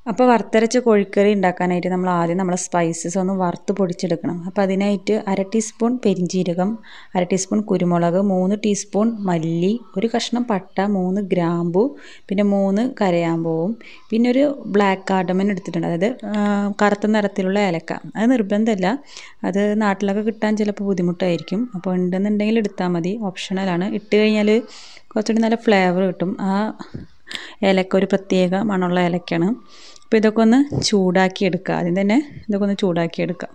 അപ്പോൾ വറുത്തരച്ച കോഴിക്കറി ഉണ്ടാക്കാനായിട്ട് നമ്മൾ ആദ്യം നമ്മളെ സ്പൈസസ് ഒന്ന് വറുത്ത് പൊടിച്ചെടുക്കണം അപ്പോൾ അതിനായിട്ട് അര ടീസ്പൂൺ പെരിഞ്ജീരകം അര ടീസ്പൂൺ കുരുമുളക് മൂന്ന് ടീസ്പൂൺ മല്ലി ഒരു കഷ്ണം പട്ട മൂന്ന് ഗ്രാമ്പു പിന്നെ മൂന്ന് കരയാമ്പൂവും പിന്നെ ഒരു ബ്ലാക്ക് കാർഡമൻ എടുത്തിട്ടുണ്ട് അതായത് കറുത്ത നിറത്തിലുള്ള ഏലക്ക അത് നിർബന്ധമല്ല അത് നാട്ടിലൊക്കെ കിട്ടാൻ ചിലപ്പോൾ ബുദ്ധിമുട്ടായിരിക്കും അപ്പോൾ ഉണ്ടെന്നുണ്ടെങ്കിൽ എടുത്താൽ മതി ഓപ്ഷണലാണ് ഇട്ട് കഴിഞ്ഞാൽ കുറച്ചുകൂടി നല്ല ഫ്ലേവർ കിട്ടും ആ ഏലക്ക ഒരു പ്രത്യേക മണമുള്ള ഏലക്കയാണ് അപ്പോൾ ഇതൊക്കെ ഒന്ന് ചൂടാക്കി എടുക്കുക ആദ്യം തന്നെ ഇതൊക്കെ ഒന്ന് ചൂടാക്കി എടുക്കുക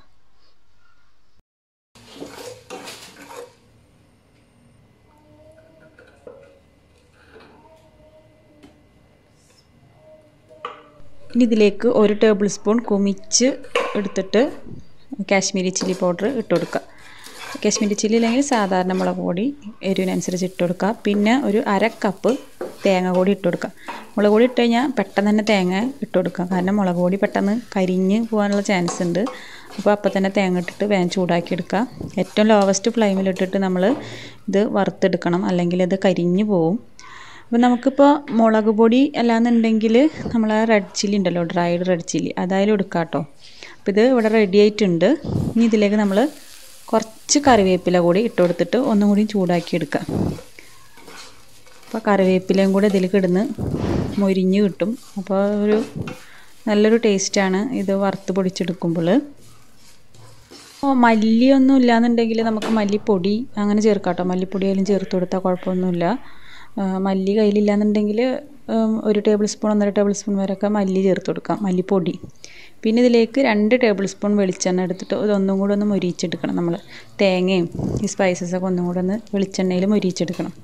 ഇനി ഇതിലേക്ക് ഒരു ടേബിൾ സ്പൂൺ കുമിച്ച് എടുത്തിട്ട് കാശ്മീരി ചില്ലി പൗഡർ ഇട്ട് കൊടുക്കുക കാശ്മീരി ചില്ലി അല്ലെങ്കിൽ സാധാരണ മുളക് പൊടി എരിവിനനുസരിച്ച് ഇട്ട് കൊടുക്കുക പിന്നെ ഒരു അര കപ്പ് തേങ്ങ കൂടി ഇട്ട് കൊടുക്കുക മുളക് പൊടി ഇട്ട് കഴിഞ്ഞാൽ പെട്ടെന്ന് തന്നെ തേങ്ങ ഇട്ട് കൊടുക്കുക കാരണം മുളക് പൊടി പെട്ടെന്ന് കരിഞ്ഞ് പോകാനുള്ള ചാൻസ് ഉണ്ട് അപ്പോൾ അപ്പം തന്നെ തേങ്ങ ഇട്ടിട്ട് വേഗം ചൂടാക്കി എടുക്കുക ഏറ്റവും ലോവസ്റ്റ് ഫ്ലെയിമിലിട്ടിട്ട് നമ്മൾ ഇത് വറുത്തെടുക്കണം അല്ലെങ്കിൽ ഇത് കരിഞ്ഞ് പോവും അപ്പോൾ നമുക്കിപ്പോൾ മുളക് പൊടി അല്ലാന്നുണ്ടെങ്കിൽ നമ്മൾ ആ റെഡ് ചില്ലി ഉണ്ടല്ലോ ഡ്രൈഡ് റെഡ് ചില്ലി അതായാലും എടുക്കാം കേട്ടോ അപ്പോൾ ഇത് ഇവിടെ റെഡി ആയിട്ടുണ്ട് ഇനി ഇതിലേക്ക് നമ്മൾ കുറച്ച് കറിവേപ്പില കൂടി ഇട്ട് കൊടുത്തിട്ട് ഒന്നും കൂടി ചൂടാക്കി എടുക്കുക അപ്പോൾ കറിവേപ്പിലയും കൂടെ ഇതിലേക്ക് ഇടുന്ന് മൊരിഞ്ഞ് കിട്ടും അപ്പോൾ ഒരു നല്ലൊരു ടേസ്റ്റാണ് ഇത് വറുത്ത് പൊടിച്ചെടുക്കുമ്പോൾ അപ്പോൾ മല്ലിയൊന്നും ഇല്ലാന്നുണ്ടെങ്കിൽ നമുക്ക് മല്ലിപ്പൊടി അങ്ങനെ ചേർക്കാം കേട്ടോ മല്ലിപ്പൊടി ആയാലും ചേർത്ത് കൊടുത്താൽ കുഴപ്പമൊന്നുമില്ല മല്ലി കയ്യിലില്ലാന്നുണ്ടെങ്കിൽ ഒരു ടേബിൾ സ്പൂൺ ഒന്നര ടേബിൾ സ്പൂൺ വരെയൊക്കെ മല്ലി ചേർത്ത് കൊടുക്കാം മല്ലിപ്പൊടി പിന്നെ ഇതിലേക്ക് രണ്ട് ടേബിൾ സ്പൂൺ വെളിച്ചെണ്ണ എടുത്തിട്ട് ഇതൊന്നും കൂടെ ഒന്ന് മൊരിയിച്ചെടുക്കണം നമ്മൾ തേങ്ങയും ഈ സ്പൈസസൊക്കെ ഒന്നും കൂടെ ഒന്ന് വെളിച്ചെണ്ണയിൽ മൊരിയിച്ചെടുക്കണം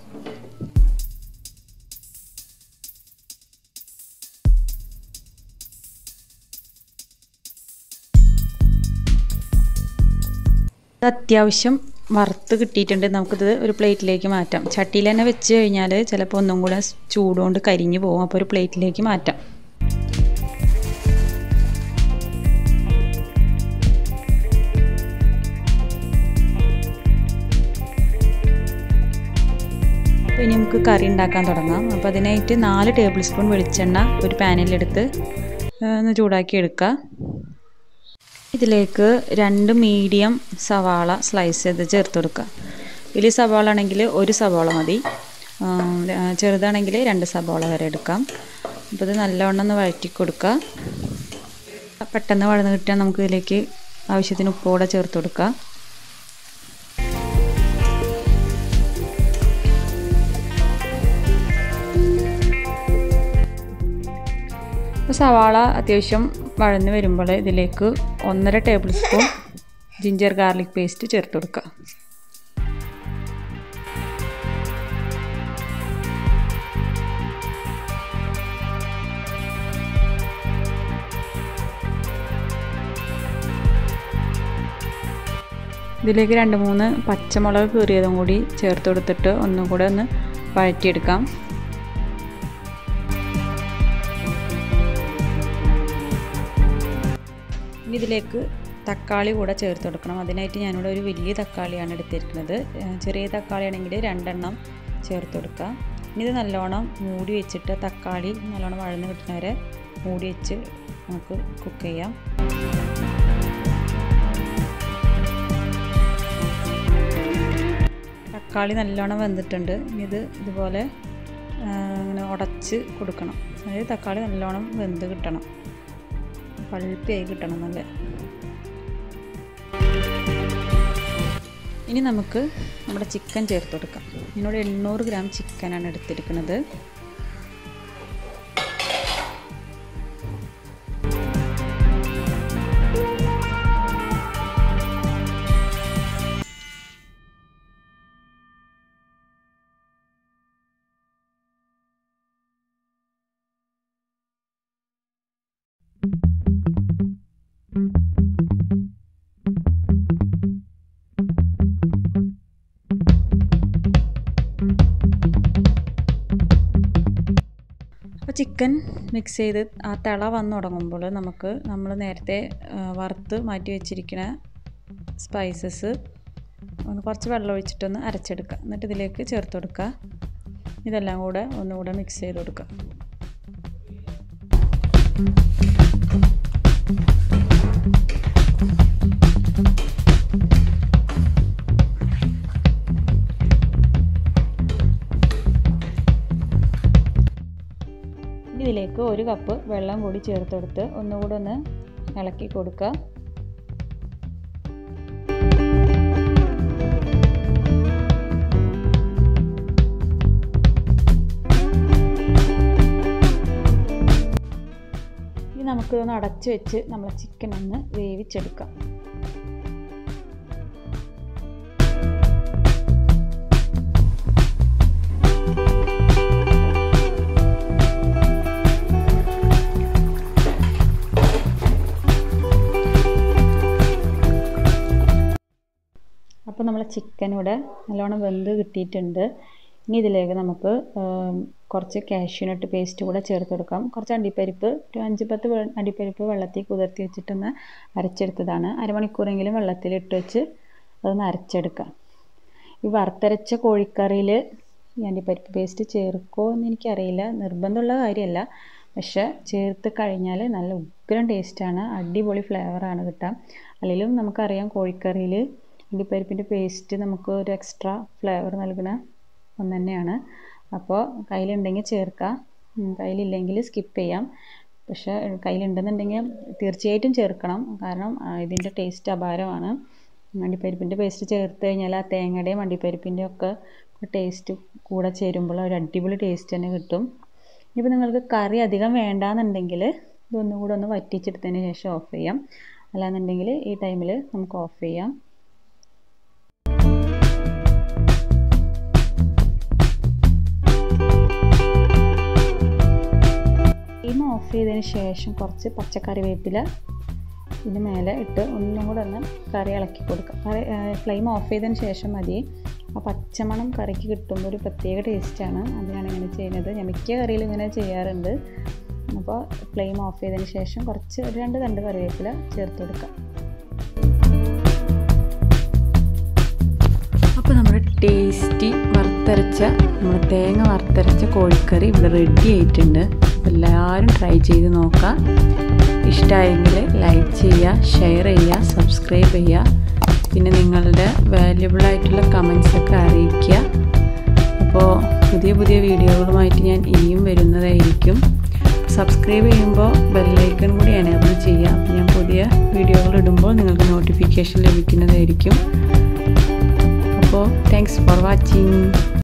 അത്യാവശ്യം വറുത്ത് കിട്ടിയിട്ടുണ്ട് നമുക്കിത് ഒരു പ്ലേറ്റിലേക്ക് മാറ്റാം ചട്ടിയിൽ തന്നെ വെച്ച് കഴിഞ്ഞാൽ ചിലപ്പോൾ ഒന്നും കൂടെ ചൂടുകൊണ്ട് കരിഞ്ഞു പോകും അപ്പോൾ ഒരു പ്ലേറ്റിലേക്ക് മാറ്റാം ഇനി നമുക്ക് കറി ഉണ്ടാക്കാൻ തുടങ്ങാം അപ്പോൾ അതിനായിട്ട് നാല് ടേബിൾ സ്പൂൺ വെളിച്ചെണ്ണ ഒരു പാനിലെടുത്ത് ഒന്ന് ചൂടാക്കി എടുക്കുക ഇതിലേക്ക് രണ്ട് മീഡിയം സവാള സ്ലൈസ് ചെയ്ത് ചേർത്ത് കൊടുക്കുക വലിയ സവാള ആണെങ്കിൽ ഒരു സവാള മതി ചെറുതാണെങ്കിൽ രണ്ട് സവാള വരെ എടുക്കാം അപ്പോൾ ഇത് നല്ലവണ്ണം ഒന്ന് വഴറ്റി കൊടുക്കുക പെട്ടെന്ന് വഴന്ന് കിട്ടാൻ നമുക്ക് ഇതിലേക്ക് ആവശ്യത്തിന് ഉപ്പ് കൂടെ ചേർത്ത് കൊടുക്കുക അപ്പോൾ സവാള അത്യാവശ്യം വഴന്ന് വരുമ്പോൾ ഇതിലേക്ക് ഒന്നര tablespoon ginger garlic paste ചേർത്ത് കൊടുക്കുക ഇതിലേക്ക് രണ്ട് മൂന്ന് പച്ചമുളക് കീറിയതും കൂടി ചേർത്ത് കൊടുത്തിട്ട് ഒന്നും കൂടെ ഒന്ന് വഴറ്റിയെടുക്കാം ഇനി ഇതിലേക്ക് തക്കാളി കൂടെ ചേർത്ത് കൊടുക്കണം അതിനായിട്ട് ഞാനിവിടെ ഒരു വലിയ തക്കാളിയാണ് എടുത്തിരിക്കുന്നത് ചെറിയ തക്കാളി ആണെങ്കിൽ രണ്ടെണ്ണം ചേർത്ത് കൊടുക്കുക ഇനി ഇത് നല്ലോണം മൂടി വെച്ചിട്ട് തക്കാളി നല്ലോണം വഴന്ന് കിട്ടുന്നവരെ മൂടി വെച്ച് നമുക്ക് കുക്ക് ചെയ്യാം തക്കാളി നല്ലോണം വെന്തിട്ടുണ്ട് ഇനി ഇത് ഇതുപോലെ ഇങ്ങനെ ഉടച്ച് കൊടുക്കണം അതായത് തക്കാളി നല്ലോണം വെന്ത് കിട്ടണം പഴുപ്പിയായി കിട്ടണം നല്ല ഇനി നമുക്ക് നമ്മുടെ ചിക്കൻ ചേർത്ത് കൊടുക്കാം ഇതിനോട് എണ്ണൂറ് ഗ്രാം ചിക്കനാണ് എടുത്തിരിക്കുന്നത് അപ്പോൾ ചിക്കൻ മിക്സ് ചെയ്ത് ആ തിള വന്ന് തുടങ്ങുമ്പോൾ നമുക്ക് നമ്മൾ നേരത്തെ വറുത്ത് മാറ്റി വെച്ചിരിക്കുന്ന സ്പൈസസ് ഒന്ന് കുറച്ച് വെള്ളം ഒഴിച്ചിട്ടൊന്ന് അരച്ചെടുക്കുക എന്നിട്ട് ഇതിലേക്ക് ചേർത്ത് കൊടുക്കുക ഇതെല്ലാം കൂടെ ഒന്നുകൂടെ മിക്സ് ചെയ്ത് കൊടുക്കുക ഇതിലേക്ക് ഒരു കപ്പ് വെള്ളം കൂടി ചേർത്തെടുത്ത് ഒന്നുകൂടെ ഒന്ന് ഇളക്കി കൊടുക്കുക ഇനി നമുക്കിതൊന്ന് അടച്ചു വെച്ച് നമ്മളെ ചിക്കൻ ഒന്ന് വേവിച്ചെടുക്കാം അപ്പോൾ നമ്മൾ ചിക്കൻ ഇവിടെ നല്ലോണം വെന്ത് കിട്ടിയിട്ടുണ്ട് ഇനി ഇതിലേക്ക് നമുക്ക് കുറച്ച് കാഷ്യൂനട്ട് പേസ്റ്റ് കൂടെ ചേർത്ത് കൊടുക്കാം കുറച്ച് അണ്ടിപ്പരിപ്പ് ഒരു അഞ്ച് പത്ത് അണ്ടിപ്പരിപ്പ് വെള്ളത്തിൽ കുതിർത്തി വെച്ചിട്ടൊന്ന് അരച്ചെടുത്തതാണ് അരമണിക്കൂറെങ്കിലും വെള്ളത്തിൽ ഇട്ട് വെച്ച് അതൊന്ന് അരച്ചെടുക്കാം ഈ വറുത്തരച്ച കോഴിക്കറിയിൽ ഈ അണ്ടിപ്പരിപ്പ് പേസ്റ്റ് ചേർക്കുമോ എന്ന് എനിക്കറിയില്ല നിർബന്ധമുള്ള കാര്യമല്ല പക്ഷേ ചേർത്ത് കഴിഞ്ഞാൽ നല്ല ഉഗ്രം ടേസ്റ്റാണ് അടിപൊളി ഫ്ലേവറാണ് കിട്ടുക അല്ലെങ്കിലും നമുക്കറിയാം കോഴിക്കറിയിൽ അണ്ടിപ്പരിപ്പിൻ്റെ പേസ്റ്റ് നമുക്ക് ഒരു എക്സ്ട്രാ ഫ്ലേവർ നൽകുന്ന ഒന്ന് തന്നെയാണ് അപ്പോൾ കയ്യിലുണ്ടെങ്കിൽ ചേർക്കാം കയ്യിലില്ലെങ്കിൽ സ്കിപ്പ് ചെയ്യാം പക്ഷേ കയ്യിലുണ്ടെന്നുണ്ടെങ്കിൽ തീർച്ചയായിട്ടും ചേർക്കണം കാരണം ഇതിൻ്റെ ടേസ്റ്റ് അപാരമാണ് അണ്ടിപ്പരിപ്പിൻ്റെ പേസ്റ്റ് ചേർത്ത് കഴിഞ്ഞാൽ ആ തേങ്ങയുടെയും അണ്ടിപ്പരിപ്പിൻ്റെയും ഒക്കെ ടേസ്റ്റ് കൂടെ ചേരുമ്പോൾ ഒരു അടിപൊളി ടേസ്റ്റ് തന്നെ കിട്ടും ഇപ്പോൾ നിങ്ങൾക്ക് കറി അധികം വേണ്ടാന്നുണ്ടെങ്കിൽ ഇതൊന്നും കൂടെ ഒന്ന് വറ്റിച്ചെടുത്തതിന് ശേഷം ഓഫ് ചെയ്യാം അല്ലാന്നുണ്ടെങ്കിൽ ഈ ടൈമിൽ നമുക്ക് ഓഫ് ചെയ്യാം ഫ്ലെയിം ഓഫ് ചെയ്തതിന് ശേഷം കുറച്ച് പച്ചക്കറി വേപ്പില ഇതിന് മേലെ ഇട്ട് ഒന്നും കൂടെ ഒന്ന് കറി ഇളക്കി കൊടുക്കുക കറി ഫ്ലെയിം ഓഫ് ചെയ്തതിന് ശേഷം മതി ആ പച്ചമണം കറിക്ക് കിട്ടുമ്പോൾ ഒരു പ്രത്യേക ടേസ്റ്റാണ് അതിനാണ് ഇങ്ങനെ ചെയ്യുന്നത് ഞാൻ മിക്ക കറിയിലും ഇങ്ങനെ ചെയ്യാറുണ്ട് അപ്പോൾ ഫ്ലെയിം ഓഫ് ചെയ്തതിന് ശേഷം കുറച്ച് ഒരു രണ്ട് തണ്ട് കറിവേപ്പില ചേർത്ത് കൊടുക്കുക അപ്പോൾ നമ്മുടെ ടേസ്റ്റി വറുത്തരച്ച നമ്മുടെ തേങ്ങ വറുത്തരച്ച കോഴിക്കറി ഇവിടെ റെഡി ആയിട്ടുണ്ട് എല്ലാവരും ട്രൈ ചെയ്ത് നോക്കാം ഇഷ്ടമായെങ്കിൽ ലൈക്ക് ചെയ്യുക ഷെയർ ചെയ്യുക സബ്സ്ക്രൈബ് ചെയ്യുക പിന്നെ നിങ്ങളുടെ വാല്യുബിൾ ആയിട്ടുള്ള കമൻസൊക്കെ അറിയിക്കുക അപ്പോൾ പുതിയ പുതിയ വീഡിയോകളുമായിട്ട് ഞാൻ ഇനിയും വരുന്നതായിരിക്കും സബ്സ്ക്രൈബ് ചെയ്യുമ്പോൾ ബെല്ലൈക്കൺ കൂടി എനേബിൾ ചെയ്യുക അപ്പോൾ ഞാൻ പുതിയ വീഡിയോകൾ ഇടുമ്പോൾ നിങ്ങൾക്ക് നോട്ടിഫിക്കേഷൻ ലഭിക്കുന്നതായിരിക്കും അപ്പോൾ താങ്ക്സ് ഫോർ വാച്ചിങ്